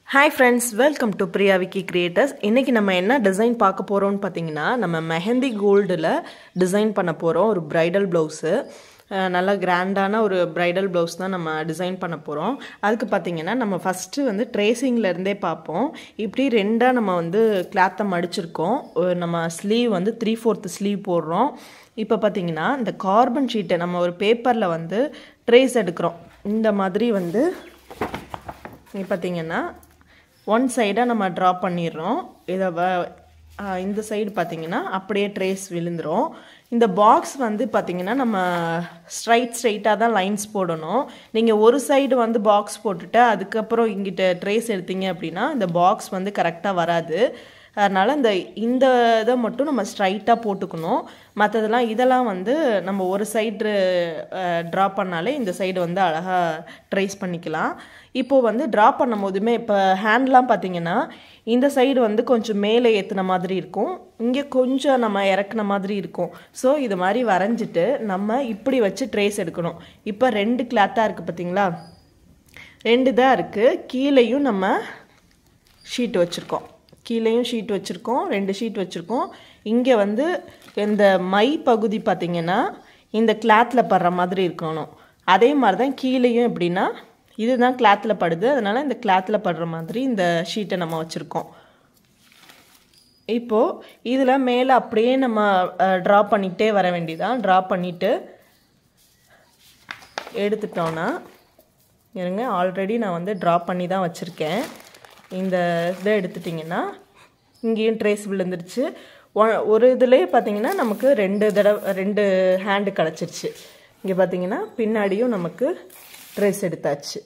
hi friends welcome to Priya Vicky creators இன்றைக்கி நம்ம என்ன டிசைன் பார்க்க போகிறோம்னு பார்த்தீங்கன்னா நம்ம மெஹந்தி கோல்டில் டிசைன் பண்ண போகிறோம் ஒரு ப்ரைடல் ப்ளவுஸு நல்லா கிராண்டான ஒரு ப்ரைடல் ப்ளவுஸ் தான் நம்ம டிசைன் பண்ண போகிறோம் அதுக்கு பார்த்தீங்கன்னா நம்ம ஃபஸ்ட்டு வந்து ட்ரேசிங்லேருந்தே பார்ப்போம் இப்படி ரெண்டாக நம்ம வந்து கிளாத்தை மடிச்சிருக்கோம் ஒரு நம்ம ஸ்லீவ் வந்து த்ரீ ஃபோர்த்து ஸ்லீவ் போடுறோம் இப்போ பார்த்தீங்கன்னா இந்த கார்பன் ஷீட்டை நம்ம ஒரு பேப்பரில் வந்து ட்ரேஸ் எடுக்கிறோம் இந்த மாதிரி வந்து இங்கே பார்த்தீங்கன்னா ஒன் சைடாக நம்ம ட்ரா பண்ணிடுறோம் இதை வ இந்த சைடு பார்த்தீங்கன்னா அப்படியே ட்ரேஸ் விழுந்துடும் இந்த பாக்ஸ் வந்து பார்த்தீங்கன்னா நம்ம ஸ்ட்ரைட் ஸ்ட்ரைட்டாக தான் லைன்ஸ் போடணும் நீங்கள் ஒரு சைடு வந்து பாக்ஸ் போட்டுட்டு அதுக்கப்புறம் இங்கிட்ட ட்ரேஸ் எடுத்தீங்க அப்படின்னா இந்த பாக்ஸ் வந்து கரெக்டாக வராது அதனால் இந்த இந்த இதை மட்டும் நம்ம ஸ்ட்ரைட்டாக போட்டுக்கணும் மற்றதெல்லாம் இதெல்லாம் வந்து நம்ம ஒரு சைடு ட்ரா பண்ணாலே இந்த சைடு வந்து அழகாக ட்ரேஸ் பண்ணிக்கலாம் இப்போது வந்து ட்ரா பண்ணும் போதுமே இப்போ ஹேண்ட்லாம் பார்த்தீங்கன்னா இந்த சைடு வந்து கொஞ்சம் மேலே ஏற்றுன மாதிரி இருக்கும் இங்கே கொஞ்சம் நம்ம இறக்குன மாதிரி இருக்கும் ஸோ இது மாதிரி வரைஞ்சிட்டு நம்ம இப்படி வச்சு ட்ரேஸ் எடுக்கணும் இப்போ ரெண்டு கிளாத்தாக இருக்குது பார்த்தீங்களா ரெண்டு தான் இருக்குது கீழேயும் நம்ம ஷீட் வச்சுருக்கோம் கீழேயும் ஷீட் வச்சுருக்கோம் ரெண்டு ஷீட் வச்சுருக்கோம் இங்கே வந்து இந்த மை பகுதி பார்த்திங்கன்னா இந்த கிளாத்தில் படுற மாதிரி இருக்கணும் அதே மாதிரி தான் கீழேயும் எப்படின்னா இதுதான் கிளாத்தில் படுது அதனால் இந்த கிளாத்தில் படுற மாதிரி இந்த ஷீட்டை நம்ம வச்சுருக்கோம் இப்போது இதில் மேலே அப்படியே நம்ம ட்ரா பண்ணிகிட்டே வர வேண்டியதான் ட்ரா பண்ணிவிட்டு எடுத்துட்டோன்னா இருங்க ஆல்ரெடி நான் வந்து ட்ரா பண்ணி தான் வச்சுருக்கேன் இந்த இதை எடுத்துட்டிங்கன்னா இங்கேயும் ட்ரேஸ் விழுந்துருச்சு ஒரு இதுலேயே பார்த்தீங்கன்னா நமக்கு ரெண்டு தடவை ரெண்டு ஹேண்டு கிடச்சிருச்சு இங்கே பார்த்தீங்கன்னா பின்னாடியும் நமக்கு ட்ரேஸ் எடுத்தாச்சு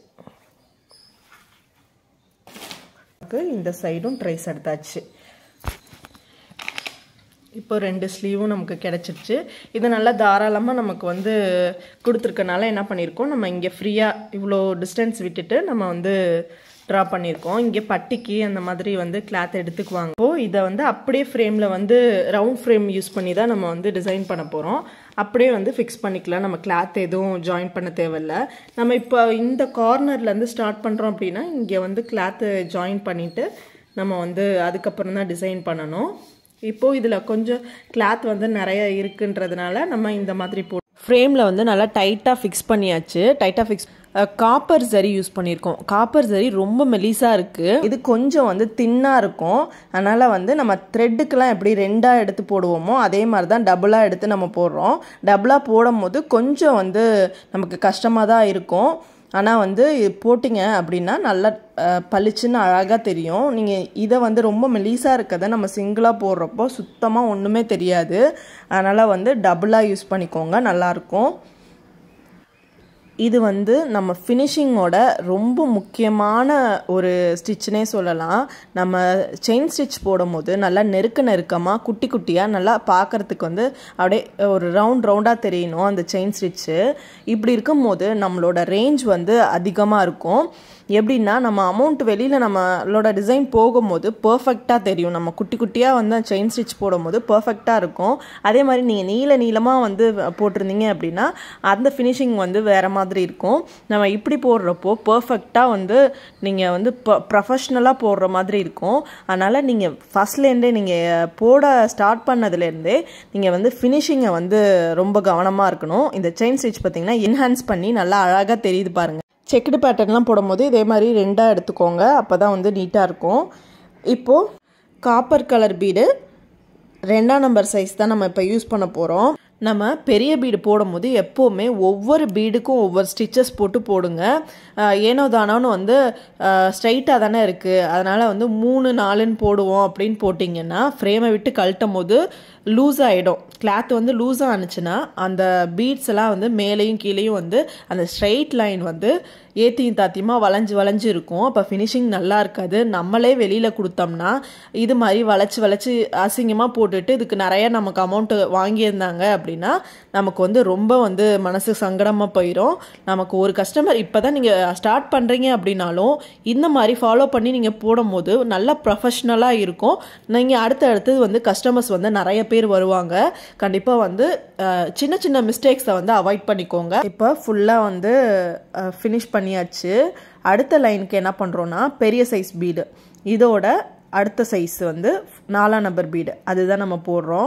இந்த சைடும் ட்ரேஸ் எடுத்தாச்சு இப்போ ரெண்டு ஸ்லீவும் நமக்கு கிடச்சிருச்சு இது நல்லா தாராளமாக நமக்கு வந்து கொடுத்துருக்கனால என்ன பண்ணியிருக்கோம் நம்ம இங்கே ஃப்ரீயாக இவ்வளோ டிஸ்டன்ஸ் விட்டுட்டு நம்ம வந்து ட்ரா பண்ணியிருக்கோம் இங்கே பட்டிக்கு அந்த மாதிரி வந்து கிளாத் எடுத்துக்குவாங்க இப்போ இதை வந்து அப்படியே ஃப்ரேமில் வந்து ரவுண்ட் ஃப்ரேம் யூஸ் பண்ணி தான் நம்ம வந்து டிசைன் பண்ண போகிறோம் அப்படியே வந்து ஃபிக்ஸ் பண்ணிக்கலாம் நம்ம கிளாத் எதுவும் ஜாயின் பண்ண தேவையில்ல நம்ம இப்போ இந்த கார்னர்லேருந்து ஸ்டார்ட் பண்ணுறோம் அப்படின்னா இங்கே வந்து கிளாத்து ஜாயின் பண்ணிவிட்டு நம்ம வந்து அதுக்கப்புறம் தான் டிசைன் பண்ணணும் இப்போது இதில் கொஞ்சம் கிளாத் வந்து நிறைய இருக்குன்றதுனால நம்ம இந்த மாதிரி போ ஃப்ரேமில் வந்து நல்லா டைட்டாக ஃபிக்ஸ் பண்ணியாச்சு டைட்டாக ஃபிக்ஸ் காப்பர் சரி யூஸ் பண்ணியிருக்கோம் காப்பர் சரி ரொம்ப மெலிசாக இருக்குது இது கொஞ்சம் வந்து தின்னாக இருக்கும் அதனால் வந்து நம்ம த்ரெட்டுக்கெலாம் எப்படி ரெண்டாக எடுத்து போடுவோமோ அதே மாதிரி தான் டபுளாக எடுத்து நம்ம போடுறோம் டபுளாக போடும் போது கொஞ்சம் வந்து நமக்கு கஷ்டமாக தான் இருக்கும் ஆனால் வந்து போட்டிங்க அப்படின்னா நல்லா பளிச்சுன்னு அழகாக தெரியும் நீங்கள் இதை வந்து ரொம்ப மெலீஸாக இருக்கதை நம்ம சிங்கிளாக போடுறப்போ சுத்தமாக ஒன்றுமே தெரியாது அதனால் வந்து டபுளாக யூஸ் பண்ணிக்கோங்க நல்லாயிருக்கும் இது வந்து நம்ம ஃபினிஷிங்கோட ரொம்ப முக்கியமான ஒரு ஸ்டிச்சுனே சொல்லலாம் நம்ம செயின் ஸ்டிச் போடும்போது நல்லா நெருக்க நெருக்கமாக குட்டி குட்டியாக நல்லா பார்க்குறதுக்கு வந்து அப்படியே ஒரு ரவுண்ட் ரவுண்டாக தெரியணும் அந்த செயின் ஸ்டிச்சு இப்படி இருக்கும்போது நம்மளோட ரேஞ்ச் வந்து அதிகமாக இருக்கும் எப்படின்னா நம்ம அமௌண்ட் வெளியில் நம்மளோட டிசைன் போகும்போது பர்ஃபெக்டாக தெரியும் நம்ம குட்டி குட்டியாக வந்து செயின் ஸ்டிச் போடும்போது பர்ஃபெக்டாக இருக்கும் அதே மாதிரி நீங்கள் நீள நீளமாக வந்து போட்டிருந்தீங்க அப்படின்னா அந்த ஃபினிஷிங் வந்து வேறு மாதிரி இருக்கும் நம்ம இப்படி போடுறப்போ பர்ஃபெக்டாக வந்து நீங்கள் வந்து ப்ரொஃபஷ்னலாக போடுற மாதிரி இருக்கும் அதனால் நீங்கள் ஃபஸ்ட்லேருந்தே நீங்கள் போட ஸ்டார்ட் பண்ணதுலேருந்தே நீங்கள் வந்து ஃபினிஷிங்கை வந்து ரொம்ப கவனமாக இருக்கணும் இந்த செயின் ஸ்டிச் பார்த்திங்கன்னா என்ஹான்ஸ் பண்ணி நல்லா அழகாக தெரியுது பாருங்கள் செக்குடு பேட்டர்ன்லாம் போடும்போது இதே மாதிரி ரெண்டாக எடுத்துக்கோங்க அப்போ தான் வந்து நீட்டாக இருக்கும் இப்போது காப்பர் கலர் பீடு ரெண்டாம் நம்பர் சைஸ் தான் நம்ம இப்போ யூஸ் பண்ண போகிறோம் நம்ம பெரிய பீடு போடும்போது எப்போவுமே ஒவ்வொரு பீடுக்கும் ஒவ்வொரு ஸ்டிச்சஸ் போட்டு போடுங்க ஏனோ தானோன்னு வந்து ஸ்ட்ரைட்டாக தானே இருக்குது அதனால் வந்து மூணு நாலுன்னு போடுவோம் அப்படின்னு போட்டிங்கன்னா ஃப்ரேமை விட்டு கழட்டும் போது லூஸ் ஆகிடும் கிளாத் வந்து லூஸாக ஆனிச்சுன்னா அந்த பீட்ஸ் எல்லாம் வந்து மேலேயும் கீழேயும் வந்து அந்த ஸ்ட்ரைட் லைன் வந்து ஏத்தியும் தாத்தியமாக வளைஞ்சு வளைஞ்சு இருக்கும் அப்போ ஃபினிஷிங் நல்லா இருக்காது நம்மளே வெளியில் கொடுத்தோம்னா இது மாதிரி வளைச்சி வளைச்சி அசிங்கமாக போட்டுட்டு இதுக்கு நிறைய நமக்கு அமௌண்ட்டு வாங்கியிருந்தாங்க அப்படின்னா நமக்கு வந்து ரொம்ப வந்து மனசு சங்கடமாக போயிடும் நமக்கு ஒரு கஸ்டமர் இப்போ தான் நீங்கள் ஸ்டார்ட் பண்ணுறீங்க அப்படின்னாலும் இந்த மாதிரி ஃபாலோ பண்ணி நீங்கள் போடும்போது நல்லா ப்ரொஃபஷ்னலாக இருக்கும் நீங்கள் அடுத்து அடுத்தது வந்து கஸ்டமர்ஸ் வந்து நிறைய பேர் வருவாங்க கண்டிப்பாக வந்து சின்ன சின்ன மிஸ்டேக்ஸை வந்து அவாய்ட் பண்ணிக்கோங்க இப்போ ஃபுல்லாக வந்து ஃபினிஷ் பண்ணியாச்சு அடுத்த லைனுக்கு என்ன பண்ணுறோன்னா பெரிய சைஸ் பீடு இதோட அடுத்த சைஸ் வந்து நாலாம் நம்பர் பீடு அதுதான் நம்ம போடுறோம்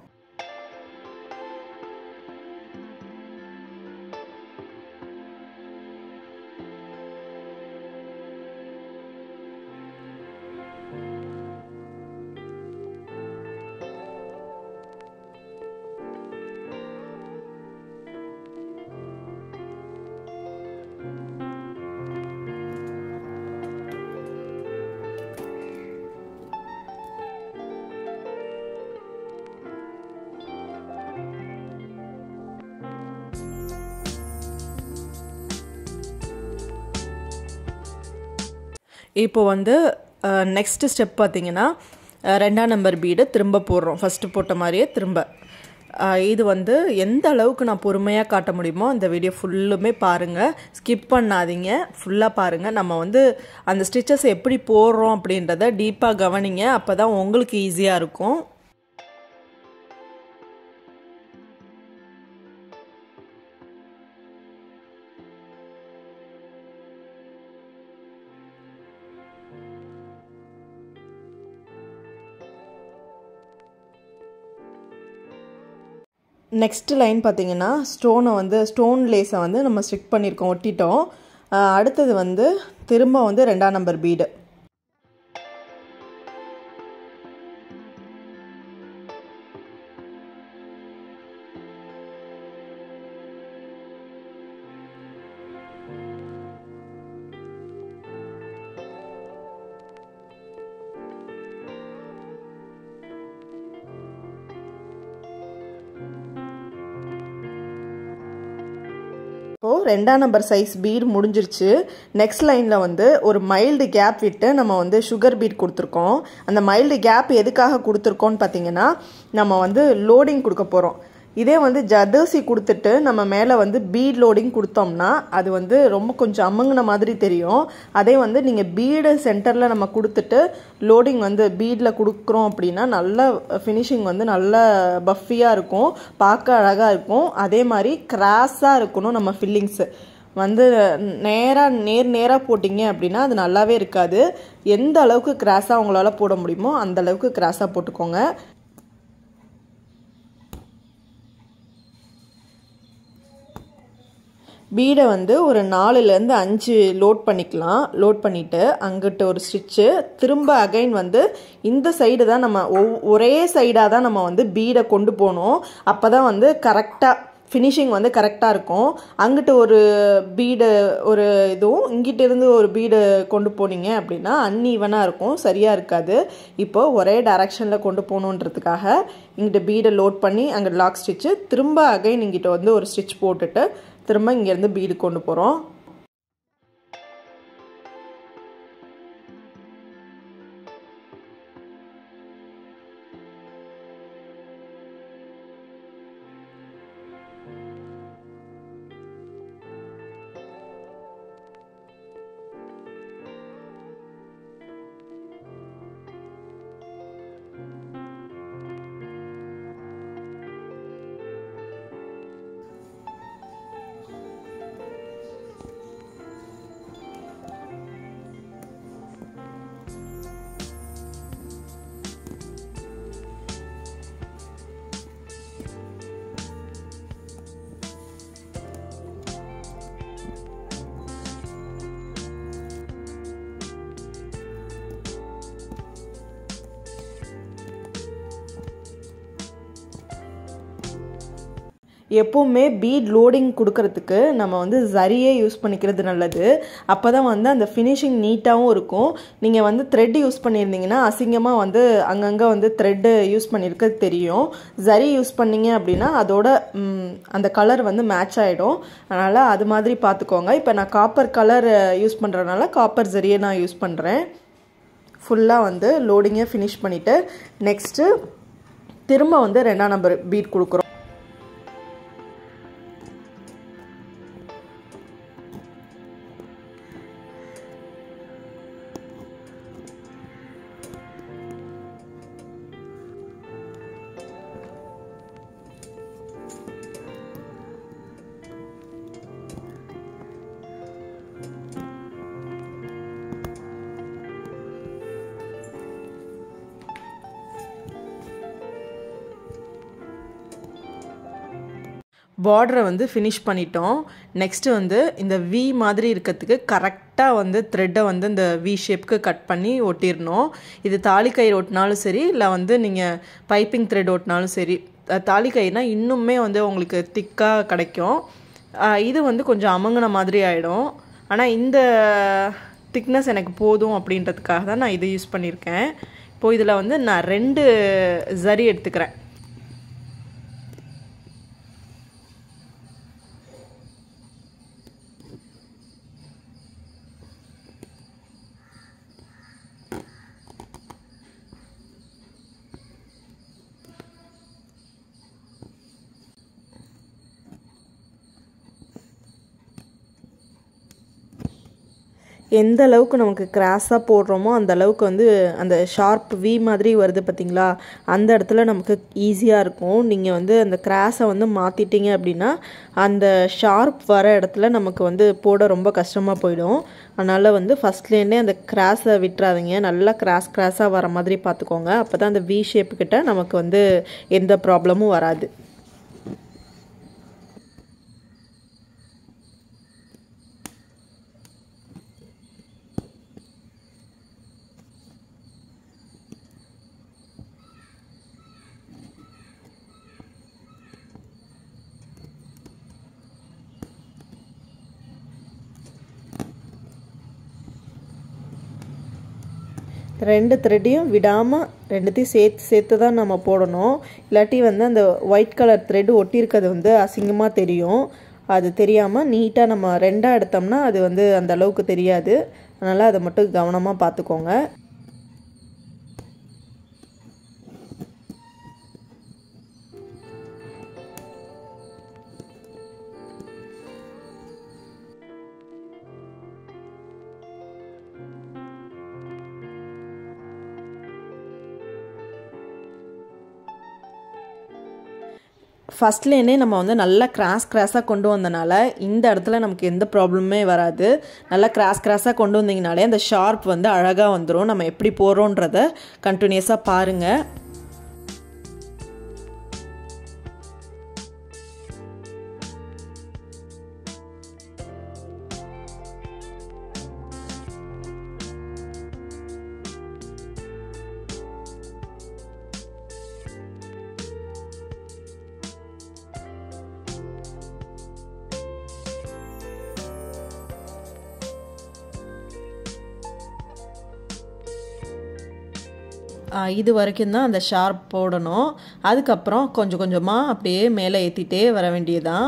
இப்போ வந்து நெக்ஸ்ட் ஸ்டெப் பார்த்தீங்கன்னா ரெண்டாம் நம்பர் பீடு திரும்ப போடுறோம் ஃபஸ்ட்டு போட்ட மாதிரியே திரும்ப இது வந்து எந்த அளவுக்கு நான் பொறுமையாக காட்ட முடியுமோ அந்த வீடியோ ஃபுல்லுமே பாருங்கள் ஸ்கிப் பண்ணாதீங்க ஃபுல்லாக பாருங்கள் நம்ம வந்து அந்த ஸ்டிச்சஸ் எப்படி போடுறோம் அப்படின்றத டீப்பாக கவனிங்க அப்போ தான் உங்களுக்கு ஈஸியாக இருக்கும் நெக்ஸ்ட் லைன் பார்த்தீங்கன்னா ஸ்டோனை வந்து ஸ்டோன் லேஸை வந்து நம்ம ஸ்டிக் பண்ணியிருக்கோம் ஒட்டிட்டோம் அடுத்தது வந்து திரும்ப வந்து ரெண்டாம் நம்பர் பீடு இப்போது ரெண்டாம் நம்பர் சைஸ் பீட் முடிஞ்சிருச்சு நெக்ஸ்ட் லைனில் வந்து ஒரு மைல்டு கேப் விட்டு நம்ம வந்து சுகர் பீட் கொடுத்துருக்கோம் அந்த மைல்டு கேப் எதுக்காக கொடுத்துருக்கோன்னு பார்த்தீங்கன்னா நம்ம வந்து லோடிங் கொடுக்க போகிறோம் இதே வந்து ஜதர்சி கொடுத்துட்டு நம்ம மேலே வந்து பீட் லோடிங் கொடுத்தோம்னா அது வந்து ரொம்ப கொஞ்சம் அமுங்கின மாதிரி தெரியும் அதே வந்து நீங்கள் பீடு சென்டரில் நம்ம கொடுத்துட்டு லோடிங் வந்து பீடில் கொடுக்குறோம் அப்படின்னா நல்ல ஃபினிஷிங் வந்து நல்ல பஃபியாக இருக்கும் பார்க்க அழகாக இருக்கும் அதே மாதிரி கிராஸாக இருக்கணும் நம்ம ஃபில்லிங்ஸு வந்து நேராக நேர் நேராக போட்டிங்க அப்படின்னா அது நல்லாவே இருக்காது எந்த அளவுக்கு கிராஸாக உங்களால் போட முடியுமோ அந்த அளவுக்கு கிராஸாக போட்டுக்கோங்க பீடை வந்து ஒரு நாலுலேருந்து அஞ்சு லோட் பண்ணிக்கலாம் லோட் பண்ணிவிட்டு அங்கிட்ட ஒரு ஸ்டிச்சு திரும்ப அகைன் வந்து இந்த சைடு தான் நம்ம ஒரே சைடாக தான் நம்ம வந்து பீடை கொண்டு போகணும் அப்போ தான் வந்து கரெக்டாக ஃபினிஷிங் வந்து கரெக்டாக இருக்கும் அங்கிட்டு ஒரு பீடு ஒரு இதுவும் இங்கிட்ட இருந்து ஒரு பீடு கொண்டு போனீங்க அப்படின்னா அன்ஈவனாக இருக்கும் சரியாக இருக்காது இப்போ ஒரே டைரக்ஷனில் கொண்டு போகணுன்றதுக்காக இங்கிட்ட பீடை லோட் பண்ணி அங்கே லாக் ஸ்டிச்சு திரும்ப அகைன் இங்கிட்ட வந்து ஒரு ஸ்டிச் போட்டுட்டு திரும்ப இங்கேருந்து பீடு கொண்டு போகிறோம் எப்போவுமே பீட் லோடிங் கொடுக்கறதுக்கு நம்ம வந்து சரியே யூஸ் பண்ணிக்கிறது நல்லது அப்போ தான் வந்து அந்த ஃபினிஷிங் நீட்டாகவும் இருக்கும் நீங்கள் வந்து த்ரெட் யூஸ் பண்ணியிருந்தீங்கன்னா அசிங்கமாக வந்து அங்கங்கே வந்து த்ரெட்டு யூஸ் பண்ணியிருக்கிறது தெரியும் சரி யூஸ் பண்ணீங்க அப்படின்னா அதோட அந்த கலர் வந்து மேட்ச் ஆகிடும் அதனால் அது மாதிரி பார்த்துக்கோங்க இப்போ நான் காப்பர் கலர் யூஸ் பண்ணுறதுனால காப்பர் சரியை நான் யூஸ் பண்ணுறேன் ஃபுல்லாக வந்து லோடிங்கை ஃபினிஷ் பண்ணிவிட்டு நெக்ஸ்ட்டு திரும்ப வந்து ரெண்டாம் நம்பர் பீட் கொடுக்குறோம் பார்டரை வந்து ஃபினிஷ் பண்ணிட்டோம் நெக்ஸ்ட்டு வந்து இந்த வி மாதிரி இருக்கிறதுக்கு கரெக்டாக வந்து த்ரெட்டை வந்து இந்த வி ஷேப்க்கு கட் பண்ணி ஒட்டிடணும் இது தாலி கயிறு ஒட்டினாலும் சரி இல்லை வந்து நீங்கள் பைப்பிங் த்ரெட் ஒட்டினாலும் சரி தாலி கயிறுனா இன்னுமே வந்து உங்களுக்கு திக்காக கிடைக்கும் இது வந்து கொஞ்சம் அமுங்கின மாதிரி ஆகிடும் ஆனால் இந்த திக்னஸ் எனக்கு போதும் அப்படின்றதுக்காக தான் நான் இதை யூஸ் பண்ணியிருக்கேன் இப்போது இதில் வந்து நான் ரெண்டு ஜரி எடுத்துக்கிறேன் எந்த அளவுக்கு நமக்கு கிராஸாக போடுறோமோ அந்த அளவுக்கு வந்து அந்த ஷார்ப் வி மாதிரி வருது பார்த்தீங்களா அந்த இடத்துல நமக்கு ஈஸியாக இருக்கும் நீங்கள் வந்து அந்த கிராஸை வந்து மாற்றிட்டீங்க அப்படின்னா அந்த ஷார்ப் வர இடத்துல நமக்கு வந்து போட ரொம்ப கஷ்டமாக போயிடும் அதனால் வந்து ஃபஸ்ட்லேருந்தே அந்த கிராஸை விட்டுறாதீங்க நல்லா கிராஸ் கிராஸாக வர மாதிரி பார்த்துக்கோங்க அப்போ தான் அந்த வி ஷேப்புக்கிட்ட நமக்கு வந்து எந்த ப்ராப்ளமும் வராது ரெண்டு த்ரெட்டையும் விடாமல் ரெண்டுத்தையும் சேர்த்து சேர்த்து தான் நம்ம போடணும் இல்லாட்டி வந்து அந்த ஒயிட் கலர் த்ரெட் ஒட்டியிருக்கிறது வந்து அசிங்கமாக தெரியும் அது தெரியாமல் நீட்டாக நம்ம ரெண்டாக எடுத்தோம்னா அது வந்து அந்த அளவுக்கு தெரியாது அதனால் அதை மட்டும் கவனமாக பார்த்துக்கோங்க ஃபஸ்ட்லேருந்தே நம்ம வந்து நல்லா கிராஸ் கிராஸாக கொண்டு வந்தனால இந்த இடத்துல நமக்கு எந்த ப்ராப்ளமே வராது நல்லா கிராஸ் கிராஸாக கொண்டு வந்தீங்கனாலே அந்த ஷார்ப் வந்து அழகாக வந்துடும் நம்ம எப்படி போகிறோன்றத கண்டினியூஸாக பாருங்கள் இது வரைக்கும் தான் அந்த ஷார்ப் போடணும் அதுக்கப்புறம் கொஞ்சம் கொஞ்சமாக அப்படியே மேலே ஏற்றிட்டே வர வேண்டியதான்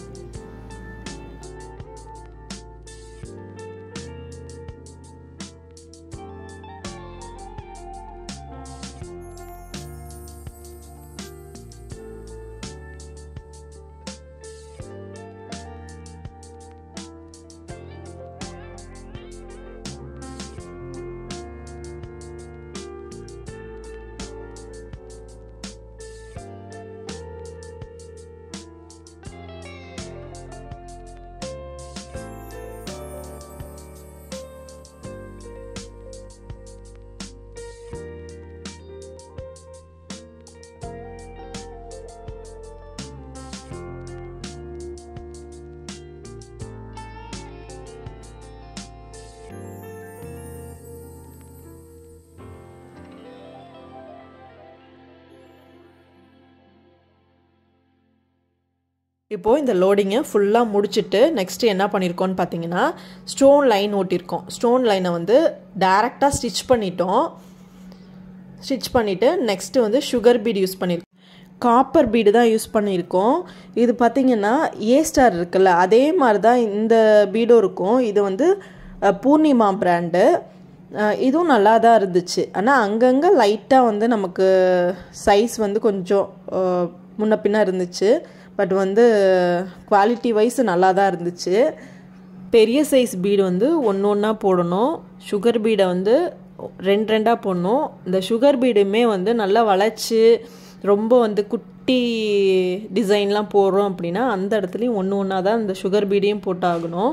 இப்போது இந்த லோடிங்கை ஃபுல்லாக முடிச்சுட்டு நெக்ஸ்ட்டு என்ன பண்ணியிருக்கோன்னு பார்த்தீங்கன்னா ஸ்டோன் லைன் ஓட்டியிருக்கோம் ஸ்டோன் லைனை வந்து டேரெக்டாக ஸ்டிச் பண்ணிட்டோம் ஸ்டிச் பண்ணிவிட்டு நெக்ஸ்ட்டு வந்து சுகர் பீட் யூஸ் பண்ணியிருக்கோம் காப்பர் பீடு தான் யூஸ் பண்ணியிருக்கோம் இது பார்த்திங்கன்னா ஏ ஸ்டார் இருக்குல்ல அதே மாதிரி தான் இந்த பீடும் இருக்கும் இது வந்து பூர்ணிமா பிராண்டு இதுவும் நல்லா தான் இருந்துச்சு ஆனால் அங்கங்கே லைட்டாக வந்து நமக்கு சைஸ் வந்து கொஞ்சம் முன்ன பின்ன இருந்துச்சு பட் வந்து குவாலிட்டி வைஸ் நல்லா தான் இருந்துச்சு பெரிய சைஸ் பீடு வந்து ஒன்று ஒன்றா போடணும் சுகர் பீடை வந்து ரெண்டு ரெண்டாக போடணும் இந்த சுகர் பீடுமே வந்து நல்லா வளைச்சி ரொம்ப வந்து குட்டி டிசைன்லாம் போடுறோம் அப்படின்னா அந்த இடத்துலையும் ஒன்று ஒன்றா தான் இந்த சுகர் பீடையும் போட்டாகணும்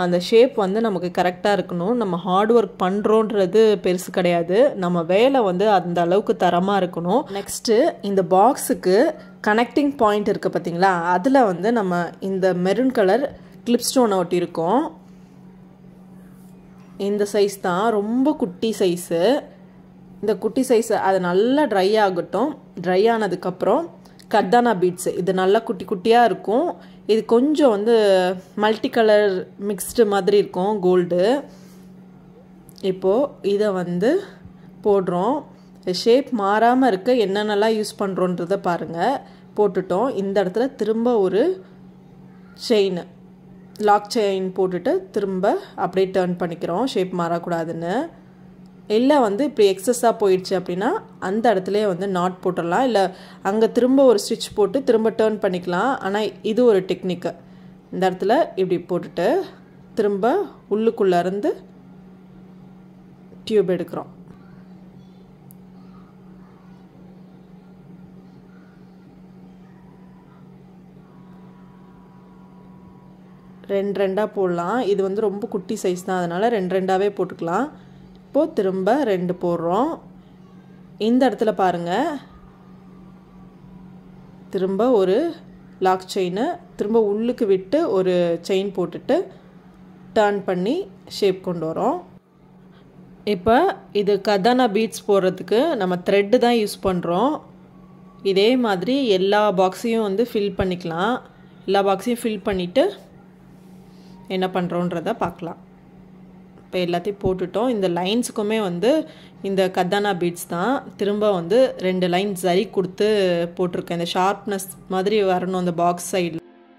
அந்த ஷேப் வந்து நமக்கு கரெக்டாக இருக்கணும் நம்ம ஹார்ட் ஒர்க் பண்ணுறோன்றது பெருசு கிடையாது நம்ம வேலை வந்து அந்த அளவுக்கு தரமாக இருக்கணும் நெக்ஸ்ட்டு இந்த பாக்ஸுக்கு கனெக்டிங் பாயிண்ட் இருக்குது பார்த்தீங்களா அதில் வந்து நம்ம இந்த மெரூன் கலர் கிளிப் ஸ்டோனை ஒட்டியிருக்கோம் இந்த சைஸ் தான் ரொம்ப குட்டி சைஸு இந்த குட்டி சைஸு அது நல்லா ட்ரை ஆகட்டும் ட்ரை ஆனதுக்கப்புறம் கர்தானா பீட்ஸு இது நல்லா குட்டி குட்டியாக இருக்கும் இது கொஞ்சம் வந்து மல்டி கலர் மிக்ஸ்டு மாதிரி இருக்கும் கோல்டு இப்போது இதை வந்து போடுறோம் ஷேப் மாறாமல் இருக்க என்னென்னலாம் யூஸ் பண்ணுறோன்றதை பாருங்கள் போட்டுட்டோம் இந்த இடத்துல திரும்ப ஒரு செயின் லாக் செயின் போட்டுட்டு திரும்ப அப்படியே டேர்ன் பண்ணிக்கிறோம் ஷேப் மாறக்கூடாதுன்னு இல்லை வந்து இப்படி எக்ஸஸாக போயிடுச்சு அப்படின்னா அந்த இடத்துலையே வந்து நாட் போட்டுடலாம் இல்லை அங்கே திரும்ப ஒரு ஸ்டிச் போட்டு திரும்ப டேர்ன் பண்ணிக்கலாம் ஆனால் இது ஒரு டெக்னிக்கு இந்த இடத்துல இப்படி போட்டுட்டு திரும்ப உள்ளுக்குள்ளே இருந்து டியூப் எடுக்கிறோம் ரெண்டு ரெண்டாக போடலாம் இது வந்து ரொம்ப குட்டி சைஸ் தான் அதனால் ரெண்டு ரெண்டாகவே போட்டுக்கலாம் இப்போது திரும்ப ரெண்டு போடுறோம் இந்த இடத்துல பாருங்கள் திரும்ப ஒரு லாக் செயினை திரும்ப உள்ளுக்கு விட்டு ஒரு செயின் போட்டுட்டு டர்ன் பண்ணி ஷேப் கொண்டு வரோம் இப்போ இது கதானா பீட்ஸ் போடுறதுக்கு நம்ம த்ரெட்டு தான் யூஸ் பண்ணுறோம் இதே மாதிரி எல்லா பாக்ஸையும் வந்து ஃபில் பண்ணிக்கலாம் எல்லா பாக்ஸையும் ஃபில் பண்ணிவிட்டு என்ன பண்ணுறோன்றத பார்க்கலாம் இப்போ எல்லாத்தையும் போட்டுட்டோம் இந்த லைன்ஸுக்குமே வந்து இந்த கத்தானா பீட்ஸ் தான் திரும்ப வந்து ரெண்டு லைன் சரி கொடுத்து போட்டிருக்கேன் இந்த ஷார்ப்னஸ் மாதிரி வரணும் அந்த பாக்ஸ் சைடில்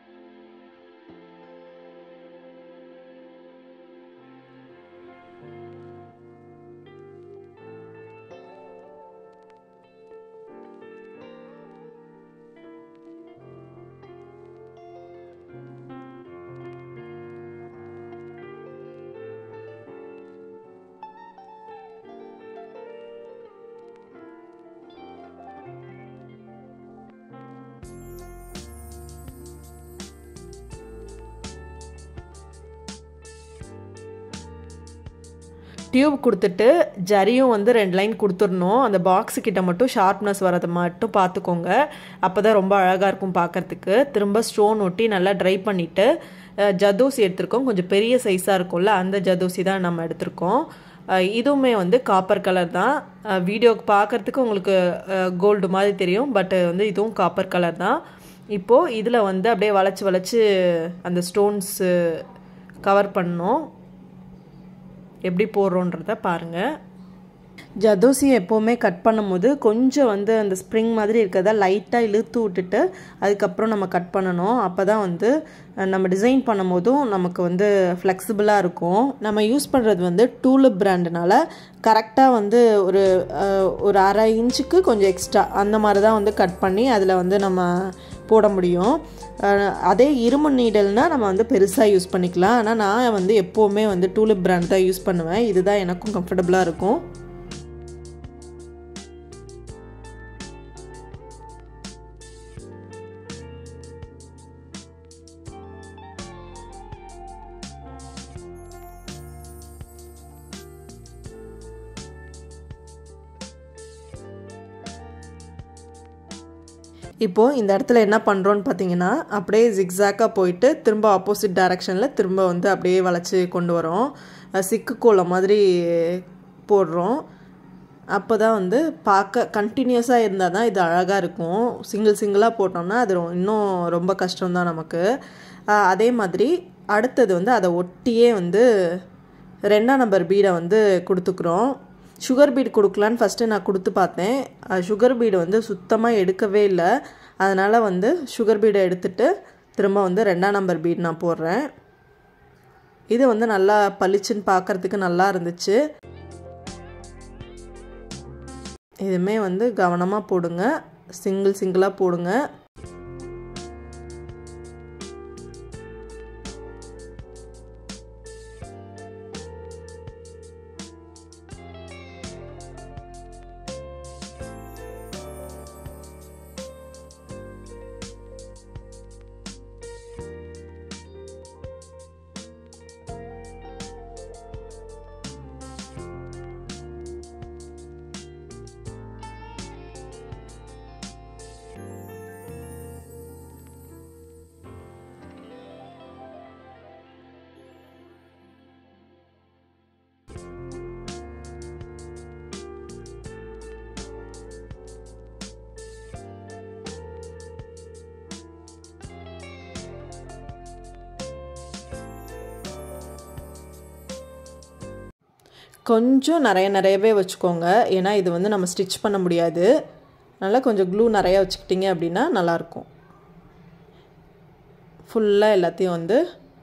டியூப் கொடுத்துட்டு ஜரியும் வந்து ரெண்டு லைன் கொடுத்துடணும் அந்த பாக்ஸு கிட்ட மட்டும் ஷார்ப்னஸ் வரதை மட்டும் பார்த்துக்கோங்க அப்போ தான் ரொம்ப அழகாக இருக்கும் பார்க்கறதுக்கு திரும்ப ஸ்டோன் ஒட்டி நல்லா ட்ரை பண்ணிவிட்டு ஜதோசி எடுத்திருக்கோம் கொஞ்சம் பெரிய சைஸாக இருக்கும்ல அந்த ஜதோசி தான் நம்ம எடுத்திருக்கோம் இதுவுமே வந்து காப்பர் கலர் தான் வீடியோக்கு பார்க்குறதுக்கு உங்களுக்கு கோல்டு மாதிரி தெரியும் பட் வந்து இதுவும் காப்பர் கலர் தான் இப்போது இதில் வந்து அப்படியே வளைச்சி வளைச்சி அந்த ஸ்டோன்ஸு கவர் பண்ணோம் எப்படி போடுறோன்றத பாருங்கள் ஜதோசி எப்போவுமே கட் பண்ணும்போது கொஞ்சம் வந்து அந்த ஸ்ப்ரிங் மாதிரி இருக்கிறத லைட்டாக இழுத்து விட்டுட்டு அதுக்கப்புறம் நம்ம கட் பண்ணணும் அப்போ தான் வந்து நம்ம டிசைன் பண்ணும்போதும் நமக்கு வந்து ஃப்ளெக்சிபிளாக இருக்கும் நம்ம யூஸ் பண்ணுறது வந்து டூலிப் பிராண்டுனால கரெக்டாக வந்து ஒரு ஒரு அரை இன்ச்சுக்கு கொஞ்சம் எக்ஸ்ட்ரா அந்த மாதிரி தான் வந்து கட் பண்ணி அதில் வந்து நம்ம போட முடியும் அதே இரும்பு நீடல்னால் நம்ம வந்து பெருசாக யூஸ் பண்ணிக்கலாம் ஆனால் நான் வந்து எப்போவுமே வந்து டூலிப் பிராண்ட் தான் யூஸ் பண்ணுவேன் இதுதான் எனக்கும் கம்ஃபர்டபுளாக இருக்கும் இப்போது இந்த இடத்துல என்ன பண்ணுறோன்னு பார்த்தீங்கன்னா அப்படியே ஜிக்ஸாக்காக போயிட்டு திரும்ப ஆப்போசிட் டைரக்ஷனில் திரும்ப வந்து அப்படியே வளைச்சி கொண்டு வரோம் சிக்கு கோலை மாதிரி போடுறோம் அப்போ தான் வந்து பார்க்க கண்டினியூஸாக இருந்தால் தான் இது அழகாக இருக்கும் சிங்கிள் சிங்கிளாக போட்டோம்னா அது இன்னும் ரொம்ப கஷ்டம்தான் நமக்கு அதே மாதிரி அடுத்தது வந்து அதை ஒட்டியே வந்து ரெண்டாம் நம்பர் பீடை வந்து கொடுத்துக்குறோம் சுகர் பீட் கொடுக்கலான்னு ஃபஸ்ட்டு நான் கொடுத்து பார்த்தேன் சுகர் பீடு வந்து சுத்தமாக எடுக்கவே இல்லை அதனால் வந்து சுகர் பீடை எடுத்துட்டு திரும்ப வந்து ரெண்டாம் நம்பர் பீட் நான் போடுறேன் இது வந்து நல்லா பளிச்சுன்னு பார்க்குறதுக்கு நல்லா இருந்துச்சு இதுமே வந்து கவனமாக போடுங்க சிங்கிள் சிங்கிளாக போடுங்க கொஞ்சம் நிறைய நிறையவே வச்சுக்கோங்க ஏன்னா இது வந்து நம்ம ஸ்டிச் பண்ண முடியாது அதனால் கொஞ்சம் க்ளூ நிறையா வச்சுக்கிட்டிங்க அப்படின்னா நல்லாயிருக்கும் ஃபுல்லாக எல்லாத்தையும் வந்து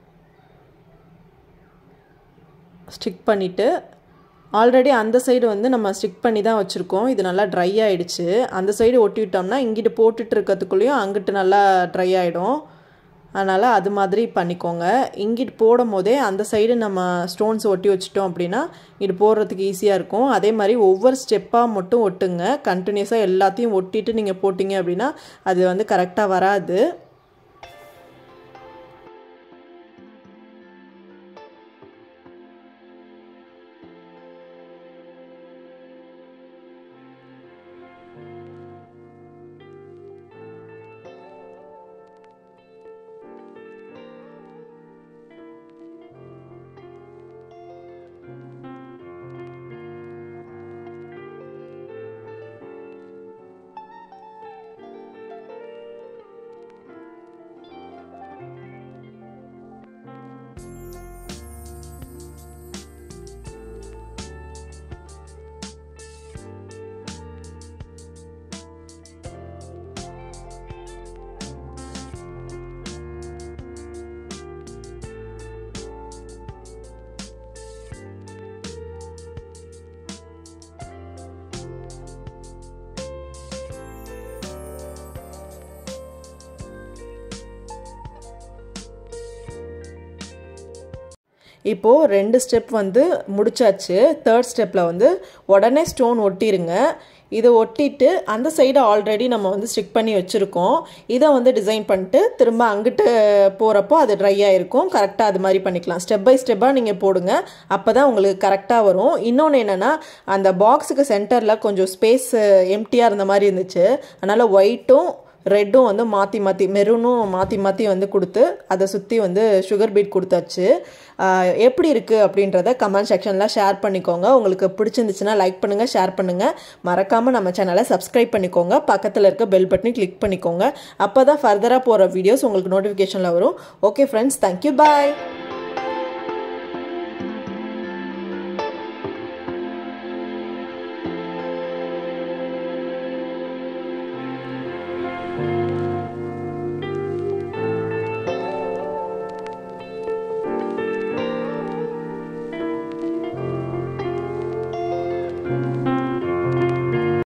ஸ்டிக் பண்ணிவிட்டு ஆல்ரெடி அந்த சைடு வந்து நம்ம ஸ்டிக் பண்ணி தான் வச்சுருக்கோம் இது நல்லா ட்ரை ஆகிடுச்சு அந்த சைடு ஒட்டி விட்டோம்னா இங்கிட்டு போட்டுட்டு இருக்கிறதுக்குள்ளேயும் அங்கிட்டு நல்லா ட்ரை ஆகிடும் அதனால் அது மாதிரி பண்ணிக்கோங்க இங்கிட்டு போடும் போதே அந்த சைடு நம்ம ஸ்டோன்ஸ் ஒட்டி வச்சிட்டோம் அப்படின்னா இது போடுறதுக்கு ஈஸியாக இருக்கும் அதே மாதிரி ஒவ்வொரு ஸ்டெப்பாக மட்டும் ஒட்டுங்க கண்டினியூஸாக எல்லாத்தையும் ஒட்டிட்டு நீங்கள் போட்டிங்க அப்படின்னா அது வந்து கரெக்டாக வராது இப்போது ரெண்டு ஸ்டெப் வந்து முடிச்சாச்சு தேர்ட் ஸ்டெப்பில் வந்து உடனே ஸ்டோன் ஒட்டிருங்க இதை ஒட்டிட்டு அந்த சைடு ஆல்ரெடி நம்ம வந்து ஸ்டிக் பண்ணி வச்சுருக்கோம் இதை வந்து டிசைன் பண்ணிட்டு திரும்ப அங்கிட்டு போகிறப்போ அது ட்ரை ஆகிருக்கும் கரெக்டாக அது மாதிரி பண்ணிக்கலாம் ஸ்டெப் பை ஸ்டெப்பாக நீங்கள் போடுங்க அப்போ தான் உங்களுக்கு கரெக்டாக வரும் இன்னொன்று என்னென்னா அந்த பாக்ஸுக்கு சென்டரில் கொஞ்சம் ஸ்பேஸ் எம்டியாக இருந்த மாதிரி இருந்துச்சு அதனால் ஒயிட்டும் ரெட்டும் வந்து மாற்றி மாற்றி மெரூனும் மாற்றி மாற்றி வந்து கொடுத்து அதை சுற்றி வந்து சுகர் பீட் கொடுத்தாச்சு எப்படி இருக்குது அப்படின்றத கமெண்ட் செக்ஷனில் ஷேர் பண்ணிக்கோங்க உங்களுக்கு பிடிச்சிருந்துச்சுன்னா லைக் பண்ணுங்கள் ஷேர் பண்ணுங்கள் மறக்காமல் நம்ம சேனலை சப்ஸ்கிரைப் பண்ணிக்கோங்க பக்கத்தில் இருக்க பெல் பட்டனை கிளிக் பண்ணிக்கோங்க அப்போ தான் ஃபர்தராக போகிற வீடியோஸ் உங்களுக்கு நோட்டிஃபிகேஷனில் வரும் ஓகே ஃப்ரெண்ட்ஸ் தேங்க்யூ பாய்